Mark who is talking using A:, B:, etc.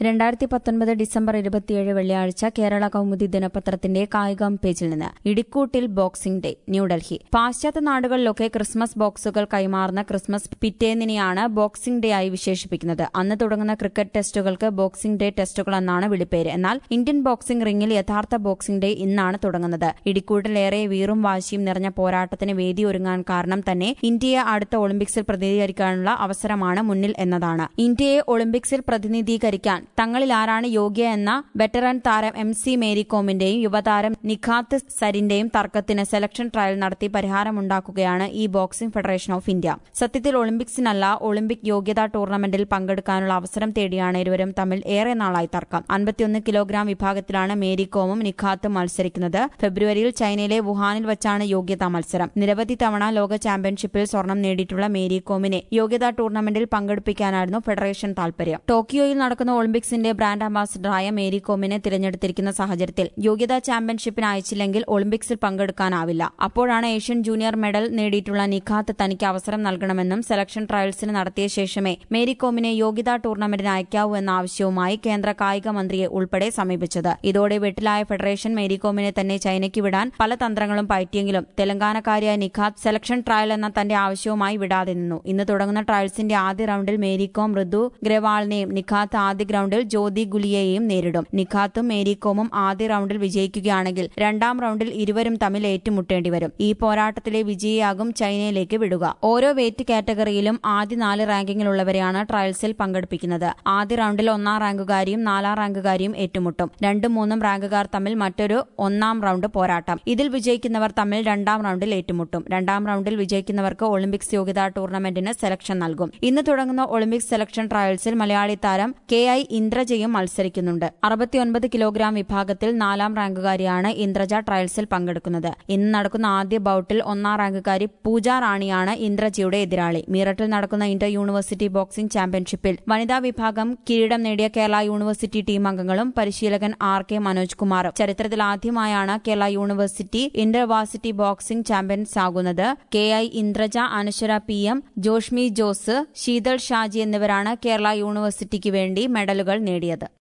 A: രണ്ടായിരത്തി പത്തൊൻപത് ഡിസംബർ ഇരുപത്തിയേഴ് വെള്ളിയാഴ്ച കേരള കൗമുദി ദിനപത്രത്തിന്റെ കായികം പേജിൽ നിന്ന് ഇടിക്കൂട്ടിൽ ബോക്സിംഗ് ഡേ ന്യൂഡൽഹി പാശ്ചാത്യ നാടുകളിലൊക്കെ ക്രിസ്മസ് ബോക്സുകൾ കൈമാറുന്ന ക്രിസ്മസ് പിറ്റേന്നിനെയാണ് ബോക്സിംഗ് ഡേ ആയി വിശേഷിപ്പിക്കുന്നത് അന്ന് തുടങ്ങുന്ന ക്രിക്കറ്റ് ടെസ്റ്റുകൾക്ക് ബോക്സിംഗ് ഡേ ടെസ്റ്റുകൾ എന്നാണ് വിളിപ്പേര് എന്നാൽ ഇന്ത്യൻ ബോക്സിംഗ് റിംഗിൽ യഥാർത്ഥ ബോക്സിംഗ് ഡേ ഇന്നാണ് തുടങ്ങുന്നത് ഇടിക്കൂട്ടിലേറെ വീറും വാശിയും നിറഞ്ഞ പോരാട്ടത്തിന് വേദി ഒരുങ്ങാൻ കാരണം തന്നെ ഇന്ത്യയെ അടുത്ത ഒളിമ്പിക്സിൽ പ്രതിനിധീകരിക്കാനുള്ള അവസരമാണ് മുന്നിൽ എന്നതാണ് ഇന്ത്യയെ ഒളിമ്പിക്സിൽ പ്രതിനിധീകരിക്കാൻ തങ്ങളിൽ ആരാണ് യോഗ്യ എന്ന വെറ്ററൻ താരം എം സി മേരികോമിന്റെയും യുവതാരം നിഖാത്ത് സരിന്റെയും തർക്കത്തിന് സെലക്ഷൻ ട്രയൽ നടത്തി പരിഹാരമുണ്ടാക്കുകയാണ് ഈ ബോക്സിംഗ് ഫെഡറേഷൻ ഓഫ് ഇന്ത്യ സത്യത്തിൽ ഒളിമ്പിക്സിനല്ല ഒളിമ്പിക് യോഗ്യതാ ടൂർണമെന്റിൽ പങ്കെടുക്കാനുള്ള അവസരം തേടിയാണ് ഇരുവരും തമ്മിൽ ഏറെ നാളായി തർക്കം അൻപത്തിയൊന്ന് കിലോഗ്രാം വിഭാഗത്തിലാണ് മേരികോമും നിഖാത്തും മത്സരിക്കുന്നത് ഫെബ്രുവരിയിൽ ചൈനയിലെ വുഹാനിൽ വച്ചാണ് യോഗ്യതാ മത്സരം നിരവധി തവണ ലോക ചാമ്പ്യൻഷിപ്പിൽ സ്വർണം നേടിയിട്ടുള്ള മേരികോമിനെ യോഗ്യതാ ടൂർണമെന്റിൽ പങ്കെടുപ്പിക്കാനായിരുന്നു ഫെഡറേഷൻ താൽപര്യം ടോക്കിയോയിൽ നടക്കുന്ന ഒളിമ്പിക്സിന്റെ ബ്രാൻഡ് അംബാസിഡറായ മേരി കോമിനെ തിരഞ്ഞെടുത്തിരിക്കുന്ന സാഹചര്യത്തിൽ യോഗ്യതാ ചാമ്പ്യൻഷിപ്പിന് അയച്ചില്ലെങ്കിൽ ഒളിമ്പിക്സിൽ പങ്കെടുക്കാനാവില്ല അപ്പോഴാണ് ഏഷ്യൻ ജൂനിയർ മെഡൽ നേടിയിട്ടുള്ള നിഖാത്ത് തനിക്ക് അവസരം നൽകണമെന്നും സെലക്ഷൻ ട്രയൽസിന് നടത്തിയ ശേഷമേ മേരി കോമിനെ യോഗ്യതാ ടൂർണമെന്റിന് അയക്കാവൂ എന്ന ആവശ്യവുമായി കേന്ദ്ര കായിക മന്ത്രിയെ ഉൾപ്പെടെ സമീപിച്ചത് ഇതോടെ വെട്ടിലായ ഫെഡറേഷൻ മേരി കോമിനെ തന്നെ ചൈനയ്ക്ക് വിടാൻ പല തന്ത്രങ്ങളും പയറ്റിയെങ്കിലും തെലങ്കാനക്കാരിയായ നിഖാത്ത് സെലക്ഷൻ ട്രയൽ എന്ന തന്റെ ആവശ്യവുമായി വിടാതെ നിന്നു ഇന്ന് തുടങ്ങുന്ന ട്രയൽസിന്റെ ആദ്യ റൌണ്ടിൽ മേരികോം ഋതു ഗ്രവാളിനെയും നിഖാത്ത് ആദ്യ ഗ്രൌണ്ടിൽ ജ്യോതി ഗുലിയയെയും നേരിടും നിഖാത്തും മേരികോമും ആദ്യ റൌണ്ടിൽ വിജയിക്കുകയാണെങ്കിൽ രണ്ടാം റൌണ്ടിൽ ഇരുവരും തമ്മിൽ ഏറ്റുമുട്ടേണ്ടി വരും ഈ പോരാട്ടത്തിലെ വിജയിയാകും ചൈനയിലേക്ക് വിടുക ഓരോ വെയിറ്റ് കാറ്റഗറിയിലും ആദ്യ നാല് റാങ്കിങ്ങിലുള്ളവരെയാണ് ട്രയൽസിൽ പങ്കെടുപ്പിക്കുന്നത് ആദ്യ റൌണ്ടിൽ ഒന്നാം റാങ്കുകാരിയും നാലാം റാങ്കുകാരിയും ഏറ്റുമുട്ടും രണ്ടും മൂന്നും റാങ്കുകാർ തമ്മിൽ മറ്റൊരു ഒന്നാം റൌണ്ട് പോരാട്ടം ഇതിൽ വിജയിക്കുന്നവർ തമ്മിൽ രണ്ടാം റൌണ്ടിൽ ഏറ്റുമുട്ടും രണ്ടാം റൌണ്ടിൽ വിജയിക്കുന്നവർക്ക് ഒളിമ്പിക്സ് യോഗ്യതാ ടൂർണമെന്റിന് സെലക്ഷൻ നൽകും ഇന്ന് തുടങ്ങുന്ന ഒളിമ്പിക്സ് സെലക്ഷൻ ട്രയൽസിൽ മലയാളി താരം കെ ഐ ഇന്ദ്രജയും മത്സരിക്കുന്നുണ്ട് അറുപത്തിയൊൻപത് കിലോഗ്രാം വിഭാഗത്തിൽ നാലാം റാങ്കുകാരിയാണ് ഇന്ദ്രജ ട്രയൽസിൽ പങ്കെടുക്കുന്നത് ഇന്ന് നടക്കുന്ന ആദ്യ ബൌട്ടിൽ ഒന്നാം റാങ്കുകാരി പൂജ റാണിയാണ് ഇന്ദ്രജയുടെ എതിരാളി മീററ്റിൽ നടക്കുന്ന ഇന്റർ യൂണിവേഴ്സിറ്റി ബോക്സിംഗ് ചാമ്പ്യൻഷിപ്പിൽ വനിതാ വിഭാഗം കിരീടം നേടിയ കേരള യൂണിവേഴ്സിറ്റി ടീം അംഗങ്ങളും പരിശീലകൻ ആർ കെ മനോജ് കുമാറും ചരിത്രത്തിൽ ആദ്യമായാണ് Kerala university inter varsity boxing champions ആകുന്നത് K I Indraja Anaswara P M Joshmi Jose Sheethal Shaji എന്നിവരാണ് കേരള യൂണിവേഴ്സിറ്റിക്ക് വേണ്ടി മെഡലുകൾ നേടിയത്